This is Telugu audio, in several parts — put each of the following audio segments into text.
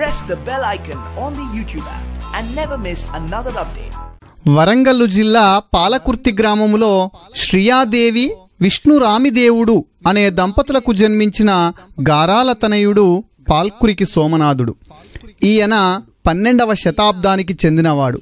press the bell icon on the YouTube app and never miss another update. Warangal జిల్లా పాలకుర్తి గ్రామములో శ్రియాదేవి విష్ణురామిదేవుడు అనే దంపతులకు జన్మించిన గారాల తనయుడు పాల్కురికి సోమనాథుడు ఈయన పన్నెండవ శతాబ్దానికి చెందినవాడు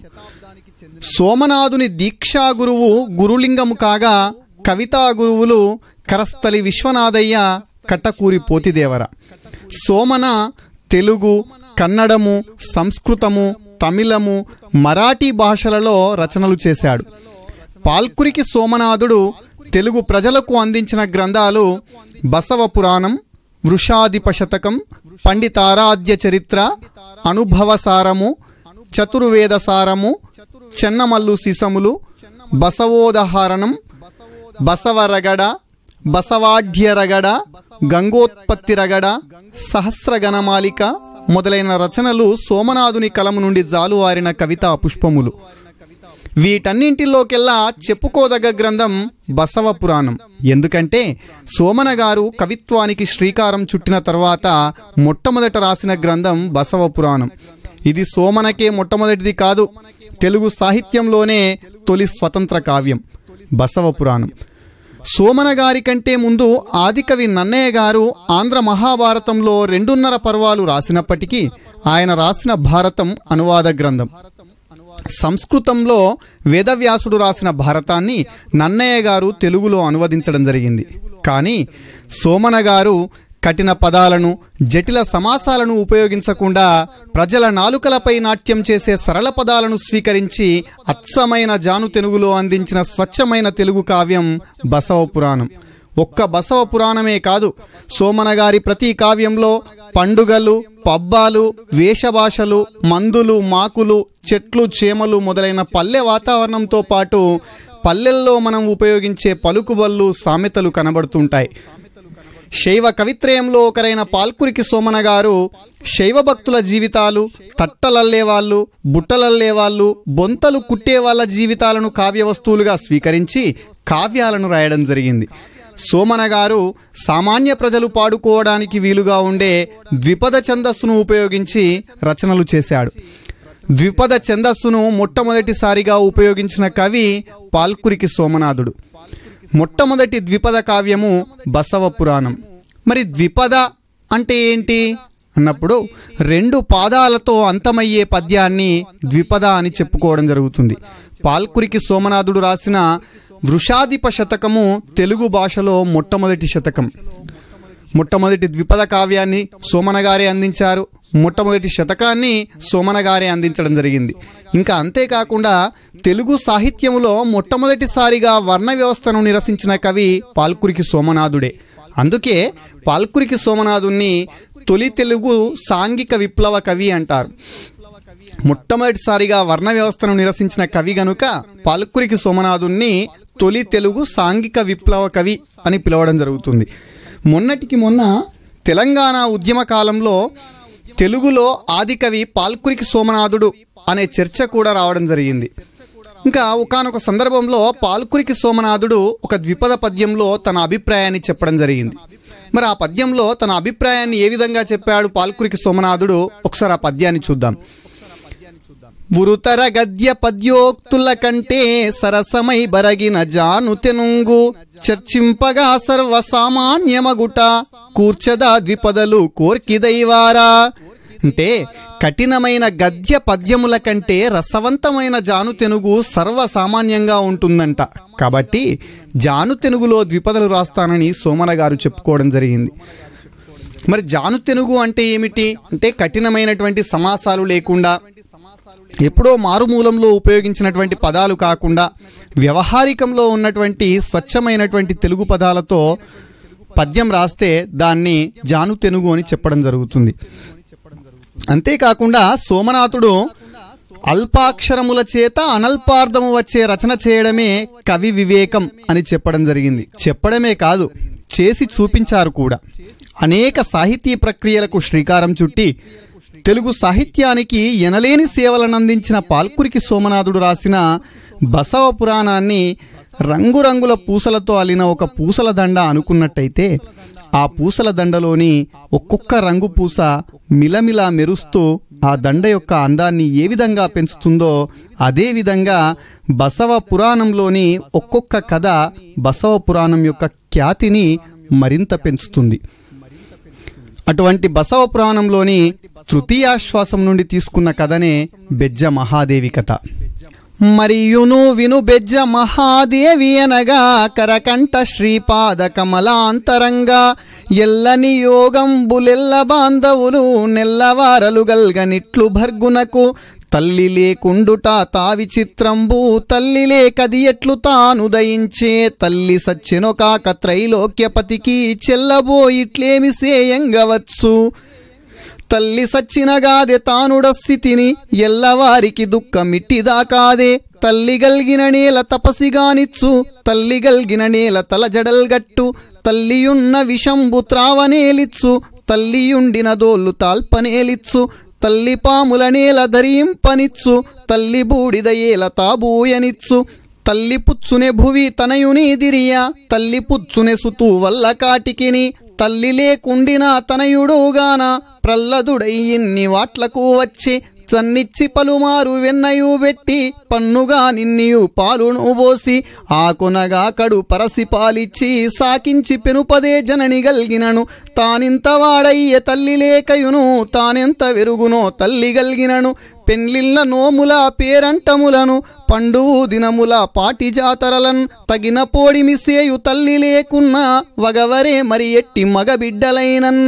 సోమనాథుని దీక్షా గురువు గురులింగము కాగా కవితా గురువులు కరస్థలి విశ్వనాథయ్య కట్టకూరి పోతిదేవర సోమన తెలుగు కన్నడము సంస్కృతము తమిళము మరాఠీ భాషలలో రచనలు చేశాడు పాల్కురికి సోమనాథుడు తెలుగు ప్రజలకు అందించిన గ్రంథాలు బసవ పురాణం వృషాధిప శతకం పండితారాధ్య చరిత్ర అనుభవసారము చతుర్వేద సారము చెన్నమల్లు సీసములు బసవోదహారణం బసవరగడ బసవాఢ్యరగడ గంగోత్పత్తి రగడ సహస్రగణమాలిక మొదలైన రచనలు సోమనాథుని కలము నుండి జాలువారిన కవితా పుష్పములు వీటన్నింటిలోకెల్లా చెప్పుకోదగ్గ గ్రంథం బసవ పురాణం ఎందుకంటే సోమన గారు కవిత్వానికి శ్రీకారం చుట్టిన తర్వాత మొట్టమొదట రాసిన గ్రంథం బసవ పురాణం ఇది సోమనకే మొట్టమొదటిది కాదు తెలుగు సాహిత్యంలోనే తొలి స్వతంత్ర కావ్యం బసవ పురాణం సోమన గారి కంటే ముందు ఆదికవి నన్నయ్య గారు ఆంధ్ర మహాభారతంలో రెండున్నర పర్వాలు రాసినప్పటికీ ఆయన రాసిన భారతం అనువాద గ్రంథం సంస్కృతంలో వేదవ్యాసుడు రాసిన భారతాన్ని నన్నయ్య గారు తెలుగులో అనువదించడం జరిగింది కానీ సోమన గారు కఠిన పదాలను జటిల సమాసాలను ఉపయోగించకుండా ప్రజల నాలుకలపై నాట్యం చేసే సరళ పదాలను స్వీకరించి అచ్చమైన జాను తెలుగులో అందించిన స్వచ్ఛమైన తెలుగు కావ్యం బసవ పురాణం ఒక్క బసవ పురాణమే కాదు సోమన గారి ప్రతి కావ్యంలో పండుగలు పబ్బాలు వేషభాషలు మందులు మాకులు చెట్లు చేమలు మొదలైన పల్లె వాతావరణంతో పాటు పల్లెల్లో మనం ఉపయోగించే పలుకుబళ్ళు సామెతలు కనబడుతుంటాయి శైవ కవిత్రయంలో ఒకరైన పాల్కురికి సోమన గారు శైవ భక్తుల జీవితాలు తట్టలల్లే వాళ్ళు బుట్టలల్లే వాళ్ళు బొంతలు కుట్టే వాళ్ళ జీవితాలను కావ్య వస్తువులుగా స్వీకరించి కావ్యాలను రాయడం జరిగింది సోమన గారు సామాన్య ప్రజలు పాడుకోవడానికి వీలుగా ఉండే ద్విపద ఛందస్సును ఉపయోగించి రచనలు చేశాడు ద్విపద ఛందస్సును మొట్టమొదటిసారిగా ఉపయోగించిన కవి పాల్కురికి సోమనాథుడు మొట్టమొదటి ద్విపద కావ్యము బసవ పురాణం మరి ద్విపద అంటే ఏంటి అన్నప్పుడు రెండు పాదాలతో అంతమయ్యే పద్యాన్ని ద్విపద అని చెప్పుకోవడం జరుగుతుంది పాల్కురికి సోమనాథుడు రాసిన వృషాధిప శతకము తెలుగు భాషలో మొట్టమొదటి శతకం మొట్టమొదటి ద్విపద కావ్యాన్ని సోమన గారే అందించారు మొట్టమొదటి శతకాన్ని సోమన గారే అందించడం జరిగింది ఇంకా అంతేకాకుండా తెలుగు సాహిత్యములో మొట్టమొదటిసారిగా వర్ణ వ్యవస్థను నిరసించిన కవి పాల్కురికి సోమనాథుడే అందుకే పాల్కురికి సోమనాథుణ్ణి తొలి తెలుగు సాంఘిక విప్లవ కవి అంటారు మొట్టమొదటిసారిగా వర్ణ వ్యవస్థను నిరసించిన కవి గనుక పాల్కురికి సోమనాథుణ్ణి తొలి తెలుగు సాంఘిక విప్లవ కవి అని పిలవడం జరుగుతుంది మొన్నటికి మొన్న తెలంగాణ ఉద్యమ కాలంలో తెలుగులో ఆదికవి పాల్కురికి సోమనాథుడు అనే చర్చ కూడా రావడం జరిగింది ఇంకా ఒకనొక సందర్భంలో పాల్కురికి సోమనాథుడు ఒక ద్విపద పద్యంలో తన అభిప్రాయాన్ని చెప్పడం జరిగింది మరి ఆ పద్యంలో తన అభిప్రాయాన్ని ఏ విధంగా చెప్పాడు పాల్కురికి సోమనాథుడు ఒకసారి ఆ పద్యాన్ని చూద్దాం ఉరుతర గద్య పద్యోక్తుల కంటే సరసమై బరగిన జాను తెనుంగు చర్చింపగా సర్వసామాన్యమగుట కూర్చదా ద్విపదలు కోర్కి దైవారా అంటే కఠినమైన గద్య పద్యముల కంటే రసవంతమైన జాను తెనుగు సర్వసామాన్యంగా ఉంటుందంట కాబట్టి జాను తెనుగులో ద్విపదలు రాస్తానని సోమన గారు చెప్పుకోవడం జరిగింది మరి జాను తెనుగు అంటే ఏమిటి అంటే కఠినమైనటువంటి సమాసాలు లేకుండా ఎప్పుడో మారుమూలంలో ఉపయోగించినటువంటి పదాలు కాకుండా వ్యవహారికంలో ఉన్నటువంటి స్వచ్ఛమైనటువంటి తెలుగు పదాలతో పద్యం రాస్తే దాన్ని జాను తెనుగు అని చెప్పడం జరుగుతుంది అంతేకాకుండా సోమనాథుడు అల్పాక్షరముల చేత అనల్పార్థము వచ్చే రచన చేయడమే కవి వివేకం అని చెప్పడం జరిగింది చెప్పడమే కాదు చేసి చూపించారు కూడా అనేక సాహితీ ప్రక్రియలకు శ్రీకారం చుట్టి తెలుగు సాహిత్యానికి ఎనలేని సేవలను అందించిన పాల్కురికి సోమనాథుడు రాసిన బసవ పురాణాన్ని రంగురంగుల పూసలతో అల్లిన ఒక పూసల దండ అనుకున్నట్టయితే ఆ పూసల దండలోని ఒక్కొక్క రంగు పూస మిలమిలా మెరుస్తూ ఆ దండ యొక్క అందాన్ని ఏ విధంగా పెంచుతుందో అదే విధంగా బసవ పురాణంలోని ఒక్కొక్క కథ బసవ పురాణం యొక్క ఖ్యాతిని మరింత పెంచుతుంది అటువంటి బసవ పురాణంలోని తృతీయాశ్వాసం నుండి తీసుకున్న కథనే బెజ్జ మహాదేవి కథ మరియును విను బెజ్జ మహాదేవి అనగా కరకంఠ శ్రీపాద కమలాంతరంగా ఎల్లని యోగంబులెల్ల బాంధవులు నెల్లవారలు గల్గనిట్లు భర్గునకు తల్లి లేకుండుట తావి చిత్రంబు తల్లి లేకది ఎట్లు తాను దయించే తల్లి సచ్చెనో కాక త్రైలోక్యపతికి చెల్లబోయిట్లేమి సేయంగవచ్చు తల్లి సచ్చినగాదే తానుడ స్థితిని ఎల్లవారికి దుఃఖమిట్టిదాకాదే తల్లి గల్గిన నేల తపసిగానిచ్చు తల్లి గల్గిన నేల తలజడల్గట్టు తల్లియున్న విషంబు త్రావనేలిచ్చు తల్లియుండిన దోళ్ళు తాల్పనేలిచ్చు తల్లి పాముల నేల ధరింపనిచ్చు తల్లి బూడిద ఏల తాబూయనిచ్చు తల్లి పుచ్చునే భువి తనయునీదిరియా తల్లి పుచ్చునే సుతు వల్ల కాటికిని తల్లి లేకుండిన తనయుడుగాన ప్రల్లదుడై ఇన్ని వాట్లకు వచ్చి చన్నిచ్చి పలుమారు వెన్నయు పెట్టి పన్నుగా నిన్నియు పాలును పోసి ఆకునగా కడు పరసి పాలిచ్చి సాకించి పెనుపదే జనని గల్గినను తానింత వాడయ్య తల్లి లేకయును తానెంత వెరుగునో తల్లి గల్గినను పెన్లిళ్ళ నోముల పేరంటములను పండువు దినముల పాటి జాతరలన్ తగిన పోడిమి సేయు తల్లి లేకున్నా వగవరే మరి ఎట్టి మగబిడ్డలైనన్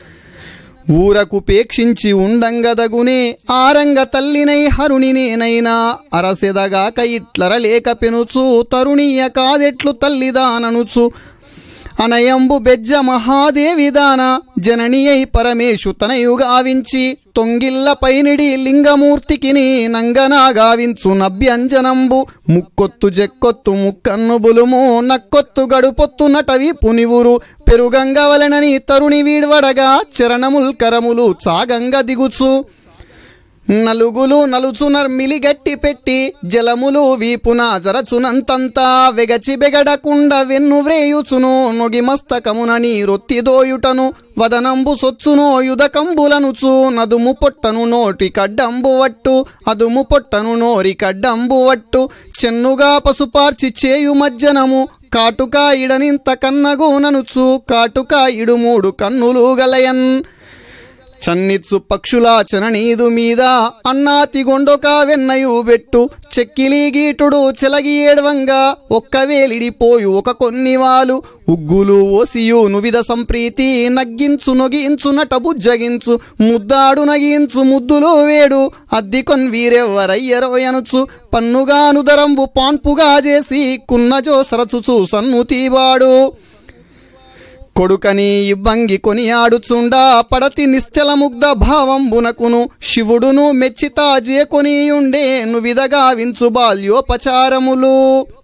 ఊరకు పేక్షించి ఉండంగదగునే ఆరంగ తల్లినై హరుణినేనైనా అరసెదగాక ఇట్లర లేక పెనుచు తరుణీయ కాదెట్లు తల్లిదాననుచు అనయంబు బెజ్జ మహాదేవిదాన జననియై పరమేశు తనయుగావించి తొంగిల్ల పైనిడి లింగమూర్తికిని నంగనా గావించు నభ్యంజనంబు ముక్కొత్తు జెక్కొత్తు ముక్కన్ను బులుము నక్కొత్తు గడుపొత్తు నటవి పునివురు పెరుగంగవలనని తరుణి వీడ్వడగా చరణముల్ కరములు చాగంగ దిగుచు నలుగులు నలుచు నర్మిలి గట్టి పెట్టి జలములు వీపున జరచునంతంతా వెగచి బెగడకుండ వెన్ను వ్రేయుచును నొగి మస్తకమున నీరొత్తి దోయుటను వదనంబు సొచ్చునో యుదకంబులనుచు నదుము పొట్టను నోటి కడ్డంబు వట్టు అదుము పొట్టను నోరి కడ్డంబు వట్టు చెన్నుగా పసుపార్చి చేయు మజ్జనము కాటుక ఇడనింత కన్నగూననుచు కాటుక ఇడు మూడు కన్నులు గలయన్ చన్నిచ్చు పక్షుల చననీదు మీద అన్నాతి గొండొక వెన్నయు పెట్టు చెక్కిలి గీటుడు చెలగి ఏడవంగా ఒక్క వేలిడిపోయు ఒక కొన్నివాలు ఉగ్గులు ఓసియు నువిద సంప్రీతి నగ్గించు నొగించు నట బుజ్జగించు ముద్దాడు నగించు ముద్దులు వేడు అద్దికొన్ వీరెవ్వరయ్యరోయనుచు పన్నుగానుదరంబు పాన్పుగా చేసి కున్నజో సరచుచు సన్నుతీవాడు కొడుకని ఇవ్వంగి కొని ఆడుచుండా పడతి నిశ్చల ముగ్ధ భావంబునకును శివుడును మెచ్చితా జేకొనియుండే నువిదగా వించు బాల్యోపచారములు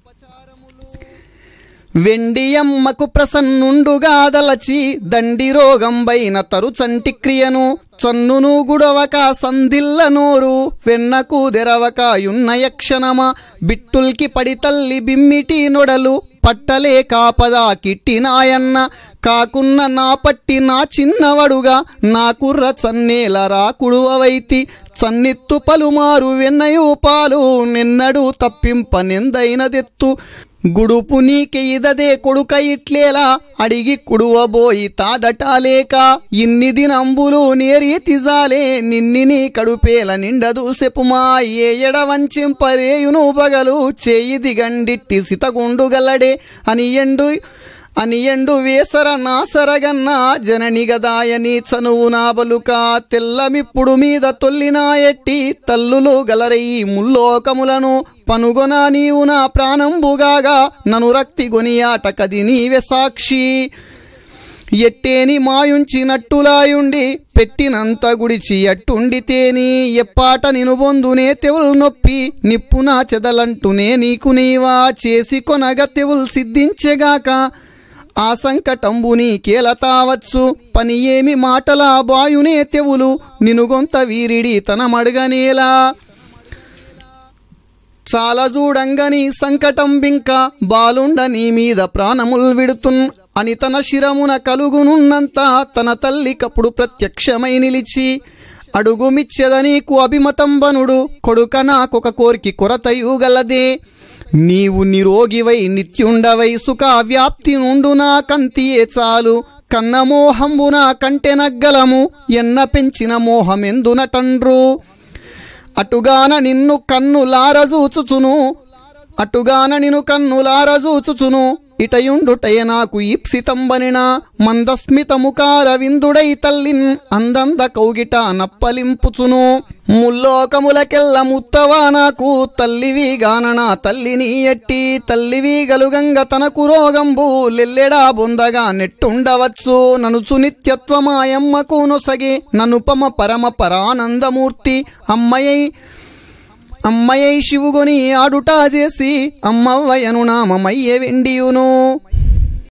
వెండియమ్మకు ప్రసన్నుండుగా దలచి దండి రోగంబైన తరుచంటి క్రియను చన్నును గుడవక సందిల్ల నోరు వెన్నకు దెరవక యున్న యక్షణమ బిట్టుల్కి పడి తల్లి బిమ్మిటి నొడలు పట్టలే కాపదా కిట్టి నాయన్న కాకున్న నా పట్టి నా చిన్నవడుగా నా కుర్ర చన్నేల రాకుడు అవైతి చన్నెత్తు పలుమారు వెన్నయు పాలు నిన్నడు తప్పింప నిందైనదెత్తు గుడుపు నీకే ఇదదే కొడుక ఇట్లేలా అడిగి కుడువబోయి తాదటాలేక ఇన్ని దినంబులు నేరీతిజాలే నిన్ని నీ కడుపేల నిండదు సెపుమా ఏ ఎడవంచింపరేయును పగలు చేయి దిగండిట్టి సితగుండు గల్లడే అని ఎండు అని ఎండు వేసర నాసరగన్న జనని గదాయని చనువు నా బలుక తెల్లమిప్పుడు మీద తొల్లినా ఎట్టి తల్లులు గలరయి ముల్లోకములను పనుగొన నీవు నా ప్రాణంబుగాగా నను రక్తి గొనియాట కది నీవే సాక్షి ఎట్టేని మాయుంచినట్టులాయుండి పెట్టినంత గుడిచి అట్టుండితేని ఎప్పాట నిను బొందునే తెవులు నొప్పి నిప్పున చెదలంటునే నీకు నీవా చేసి కొనగ తెవులు సిద్ధించెగాక ఆ సంకటంబు నీకేలతావచ్చు పని ఏమి మాటల బాయునే తెవులు నినుగొంత వీరిడి తన మడగనేలా చాలా చూడంగని సంకటం బింక బాలుండ నీ మీద ప్రాణముల్ విడుతున్ అని తన శిరమున కలుగునున్నంత తన తల్లి కప్పుడు ప్రత్యక్షమై నిలిచి అడుగుమిచ్చెద నీకు అభిమతంబనుడు కొడుక నాకొక కోరికి కొరతయు గలదే నీవు నిరోగివై నిత్యుండవై సుఖ వ్యాప్తి నుండు నా కంతియే చాలు కన్న మోహంబున కంటె నగ్గలము ఎన్న పెంచిన మోహమెందున టండ్రు అటుగాన నిన్ను కన్నులారజూచుచును అటుగాన నిన్ను కన్నులారజూచుచును ఇటయుండుటయ నాకు ఈప్సితంబనిన మందస్మితముకార విందుడై తల్లిన్ అందంద కౌగిట నప్పలింపుచును ముల్లోకములకెల్ల ముత్తవా నాకు తల్లివి గానన తల్లిని ఎట్టి తల్లివి గలుగంగ తనకు రోగంబు లెల్లెడా బొందగా నెట్టుండవచ్చు ననుచు నిత్యత్వమాయమ్మకు నొసగి ననుపమ పరమ పరానందమూర్తి అమ్మయ్య అమ్మయ్య శివుగొని ఆడుటా చేసి అమ్మవ్వయను నామమయ్యే వెండియును